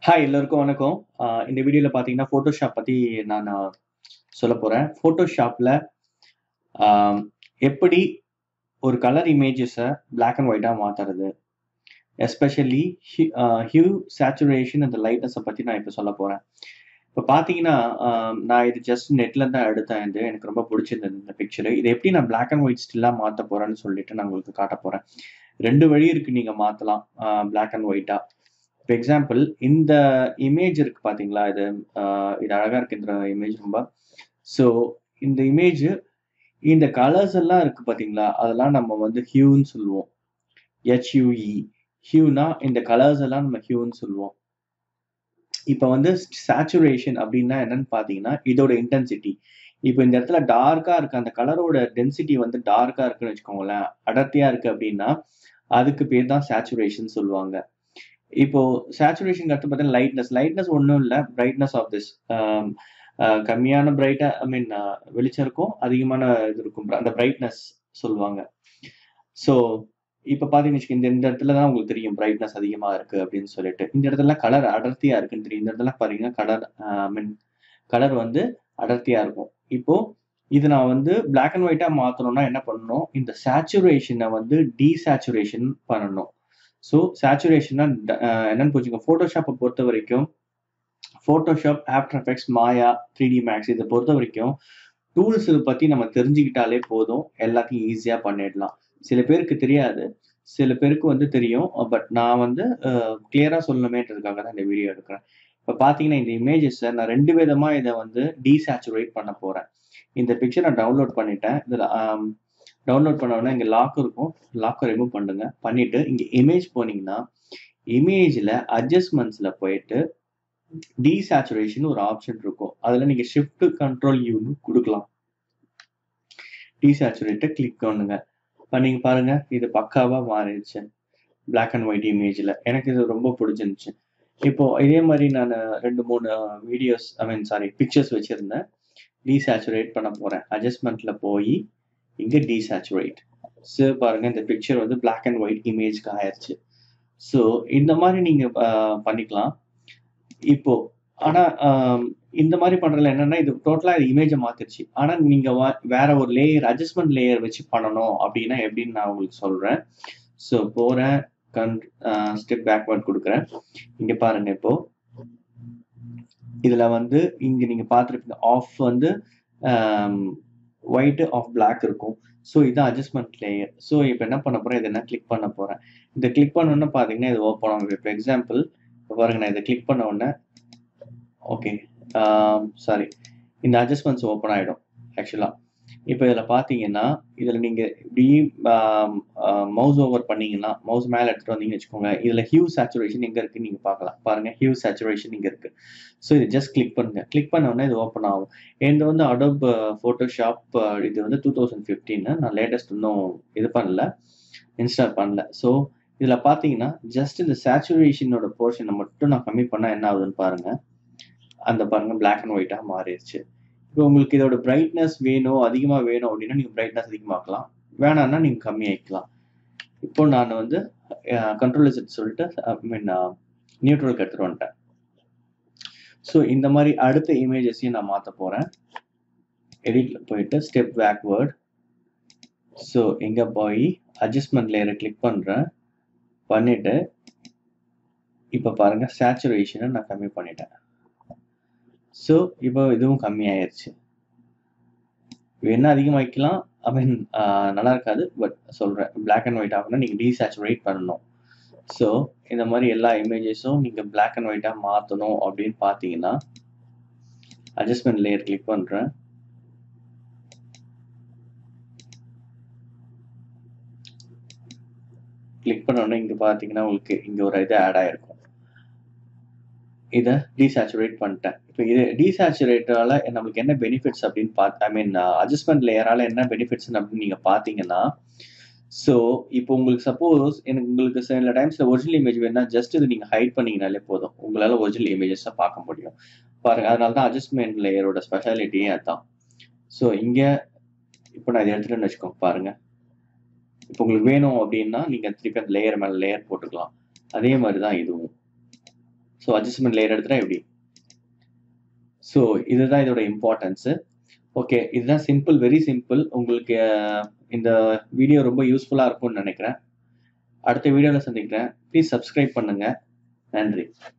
Hi எல்லோருக்கும் வணக்கம். அ இந்த வீடியோல பார்த்தீங்கன்னா, Photoshop பத்தி நான் சொல்லப் போறேன். Photoshopல அ எப்படி ஒரு கலர் இமேஜஸ பிளாக் அண்ட் ஒயிட்டா மாத்துறது? Especially he uh hue, saturation and lightness பத்தி நான் இப்ப சொல்லப் போறேன். இப்ப பார்த்தீங்கன்னா, அ நான் இது ஜஸ்ட் நெட்ல தான் எடுத்தேன் இது. எனக்கு ரொம்ப புடிச்சிருந்தது இந்த பிக்சரு. இத எப்படி நான் பிளாக் அண்ட் ஒயிட் ஸ்டில்லா மாத்தப் போறேன்னு சொல்லிட்டு நான் உங்களுக்கு காட்டப் போறேன். 2 வழி இருக்கு நீங்க மாத்தலாம். அ பிளாக் அண்ட் ஒயிட்டா. இப்ப எக்ஸாம்பிள் இந்த இமேஜ் இருக்கு பார்த்தீங்களா? இது அ இது அழகா இருக்கு இந்த இமேஜ் ரொம்ப. ஸோ இந்த இமேஜ் இந்த கலர்ஸ் எல்லாம் இருக்கு பார்த்தீங்களா? அதெல்லாம் நம்ம வந்து ஹியூன்னு சொல்லுவோம். ஹெச்-யூ-இ. ஹியூனா இந்த கலர்ஸ் எல்லாம் நம்ம ஹியூன்னு சொல்லுவோம். இப்ப வந்து சேச்சுரேஷன் அப்டின்னா என்னன்னு பார்த்தீங்கன்னா, இதோட இன்டென்சிட்டி. இப்ப இந்த இடத்துல டார்க்கா இருக்கு. அந்த கலரோட டென்சிட்டி வந்து டார்க்கா இருக்குன்னு வச்சுக்கோங்களேன். அடர்த்தியா இருக்கு அப்டின்னா, அதுக்கு பேர் தான் சேச்சுரேஷன் சொல்லுவாங்க. இப்போ சேச்சுரேஷன்க்கு அடுத்து பார்த்தீங்கன்னா லைட்னஸ். லைட்னஸ் ஒண்ணும் இல்ல. Brightness of this uh uh கம்மியான பிரைட்டா ஐ மீன் அ வெளிச்சம் இருக்கும். அதிகமான இது இருக்கும். அந்த பிரைட்னஸ் சொல்லுவாங்க. ஸோ இப்ப பார்த்தீங்கன்னு வச்சுக்கோங்க, இந்த இந்த இடத்துல தான் உங்களுக்கு தெரியும் பிரைட்னஸ் அதிகமா இருக்கு அப்டின்னு சொல்லிட்டு. இந்த இடத்துல கலர் அடர்த்தியா இருக்குன்னு தெரியும். இந்த இடத்துல பாத்தீங்கன்னா கலர் அ ஐ மீன் கலர் வந்து அடர்த்தியா இருக்கும். இப்போ இது நான் வந்து பிளாக் அண்ட் ஒயிட்டா மாத்தணும்னா என்ன பண்ணணும்? இந்த சேச்சுரேஷன வந்து டீசேச்சுரேஷன் பண்ணணும். ஸோ சேச்சுரேஷன்னா ட அ என்னன்னு புரிஞ்சுக்கோங்க. Photoshopஅ பொறுத்தவரைக்கும் Photoshop, After Effects, Maya, 3D Max இத பொறுத்தவரைக்கும் டூல்ஸ் பத்தி நம்ம தெரிஞ்சுக்கிட்டாலே போதும். எல்லாத்தையும் ஈஸியா பண்ணிடலாம். சில பேருக்கு தெரியாது. சில பேருக்கு வந்து தெரியும். பட் நான் வந்து அ கிளியரா சொல்லணுமேன்றதுக்காக தான் இந்த வீடியோ எடுக்கிறேன். இப்ப பார்த்தீங்கன்னா, இந்த இமேஜஸ நான் 2 விதமா இத வந்து டீசேச்சுரேட் பண்ணப் போறேன். இந்த பிக்சர் நான் டவுன்லோட் பண்ணிட்டேன். இதுல அ டவுன்லோட் பண்ண உடனே இங்க லாக் இருக்கும். லாக்க ரிமூவ் பண்ணுங்க. பண்ணிட்டு இங்க இமேஜ் போனீங்கன்னா, இமேஜ்ல அட்ஜஸ்ட்மென்ட்ஸ்ல போயிட்டு டீசேச்சுரேஷன் ஒரு ஆப்ஷன் இருக்கும். அதுல நீங்க ஷிஃப்ட் கண்ட்ரோல் யூன்னு குடுக்கலாம். டீசேச்சுரேட்ட கிளிக் பண்ணுங்க. பண்ணீங்க பாருங்க. இது பக்காவா மாறிடுச்சு. பிளாக் அண்ட் ஒயிட் இமேஜ்ல. எனக்கு இது ரொம்ப புடிச்சிருந்துச்சு. இப்போ இதே மாரி நானு 2, 3 videos I mean sorry pictures வச்சிருந்தேன். டீசேச்சுரேட் பண்ணப் போறேன். அட்ஜஸ்ட்மென்ட்ல போயி இங்க டீசேச்சுரேட். ஸோ பாருங்க இந்த பிக்சர் வந்து பிளாக் அண்ட் ஒயிட் இமேஜ்க்கு ஆயிருச்சு. ஸோ இந்த மாரி நீங்க அ பண்ணிக்கலாம். இப்போ ஆனா அ இந்த மாரி பண்றதுல என்னன்னா, இது டோட்டலா இமேஜ மாத்திருச்சு. ஆனா நீங்க வ வேற ஒரு லேயர் அட்ஜஸ்ட்மென்ட் லேயர் வச்சு பண்ணணும் அப்டின்னா எப்டின்னு நான் உங்களுக்கு சொல்றேன். ஸோ போறேன். கன் அ ஸ்டெப் பேக்வார்ட் குடுக்குறேன். இங்க பாருங்க இப்போ. இதுல வந்து இங்க நீங்க பார்த்திருப்பீங்க. ஆஃப் வந்து அ ஒயிட், ஆஃப் பிளாக் இருக்கும். ஸோ இதான் அட்ஜஸ்ட்மென்ட் லேயர். ஸோ இப்ப என்ன பண்ணப் போறேன், இத நான் கிளிக் பண்ணப் போறேன். இத கிளிக் பண்ண உடனே பார்த்தீங்கன்னா, இது ஓப்பன் ஆகும். இப்ப எக்ஸாம்பிள் இப்ப பாருங்க நான் இத கிளிக் பண்ண உடனே ஓகே. Ah sorry. இந்த அட்ஜஸ்ட்மென்ட்ஸ் ஓப்பன் ஆயிடும். ஆக்சுவலா. இப்ப இதுல பார்த்தீங்கன்னா, இதுல நீங்க இப்டி அ அ மவுஸ் ஓவர் பண்ணீங்கன்னா, மவுஸ் மேல எடுத்துட்டு வந்தீங்கன்னு வச்சுக்கோங்க. இதுல ஹியூ, சேச்சுரேஷன் எங்க இருக்குன்னு நீங்க பார்க்கலாம். பாருங்க ஹியூ, சேச்சுரேஷன் இங்க இருக்கு. ஸோ இத ஜஸ்ட் கிளிக் பண்ணுங்க. கிளிக் பண்ண உடனே இது ஓப்பன் ஆகும். என்து வந்து Adobe Photoshop இது வந்து 2015 நான் லேட்டஸ்ட் இன்னும் இது பண்ணல. இன்ஸ்டால் பண்ணல. ஸோ இதுல பார்த்தீங்கன்னா, ஜஸ்ட் இந்த சேச்சுரேஷனோட போர்ஷன மட்டும் நான் கம்மி பண்ணா என்ன ஆகுதுன்னு பாருங்க. அந்த பாருங்க பிளாக் அண்ட் ஒயிட்டா மாறிருச்சு. இப்போ உங்களுக்கு இதோட பிரைட்னஸ் வேணும், அதிகமா வேணும் அப்டின்னா நீங்க பிரைட்னஸ் அதிகமாக்கலாம். வேணாம்னா நீங்க கம்மியாக்கிக்கலாம். இப்போ நான் வந்து அ கண்ட்ரோல் இசட் சொல்லிட்டு ஐ மீன் நியூட்ரலுக்கு எடுத்துட்டு வந்துட்டேன். ஸோ இந்த மாரி அடுத்த இமேஜஸையும் நான் மாத்தப் போறேன். எடிட்ல போயிட்டு ஸ்டெப் பேக்வார்ட். ஸோ இங்க போயி அட்ஜஸ்ட்மென்ட் லேயர கிளிக் பண்றேன். பண்ணிட்டு இப்ப பாருங்க சேச்சுரேஷன நான் கம்மி பண்ணிட்டேன். ஸோ இப்போ இதுவும் கம்மி ஆயிருச்சு. வேணா அதிகமாக்கிக்கலாம். ஐ மீன் அ நல்லா இருக்காது. பட் சொல்றேன். பிளாக் அண்ட் ஒயிட் ஆகணும்னா நீங்க டீசேச்சுரேட் பண்ணணும். ஸோ இந்த மாரி எல்லா இமேஜஸும் நீங்க பிளாக் அண்ட் ஒயிட்டா மாத்தணும் அப்டின்னு பார்த்தீங்கன்னா, அட்ஜஸ்ட்மென்ட் லேயர் கிளிக் பண்றேன். கிளிக் பண்ண உடனே இங்க பார்த்தீங்கன்னா, உங்களுக்கு இங்க ஒரு இது ஆட் ஆயிருக்கும். இத டீசேச்சுரேட் பண்ணிட்டேன். இப்ப இது டீசேச்சுரேட்டால நம்மளுக்கு என்ன பெனிஃபிட்ஸ் அப்டின்னு பாத் ஐ மீன் அட்ஜஸ்ட்மென்ட் லேயரால என்ன பெனிஃபிட்ஸ்ன்னு அப்டின்னு நீங்க பார்த்தீங்கன்னா, ஸோ இப்போ உங்களுக்கு சப்போஸ் எனக்கு உங்களுக்கு சில டைம்ஸ்ல ஒரிஜினல் இமேஜ் வேணும்னா ஜஸ்ட் இத நீங்க ஹைட் பண்ணீங்கனாலே போதும். உங்களால ஒரிஜினல் இமேஜஸ பார்க்க முடியும். பாருங்க அதனால தான் அட்ஜஸ்ட்மென்ட் லேயரோட ஸ்பெஷாலிட்டியே அதான். ஸோ இங்க இப்ப நான் இத எடுத்துட்டேன்னு வச்சுக்கோங்க பாருங்க. இப்ப உங்களுக்கு வேணும் அப்டின்னா, நீங்க திருப்பி அந்த லேயர் மேல லேயர் போட்டுக்கலாம். அதே மாரி தான் இதுவும். ஸோ அட்ஜஸ்ட்மெண்ட் லேயர் எடுத்துட்டா எப்படி ஸோ இதுதான் இதோட இம்பார்ட்டன்ஸு ஓகே இதுதான் சிம்பிள் வெரி சிம்பிள் உங்களுக்கு அஹ், இந்த வீடியோ ரொம்ப யூஸ்ஃபுல்லாக இருக்கும்னு நினைக்கிறேன் அடுத்த வீடியோவில் சந்திக்கிறேன் ப்ளீஸ் சப்ஸ்கிரைப் பண்ணுங்கள் நன்றி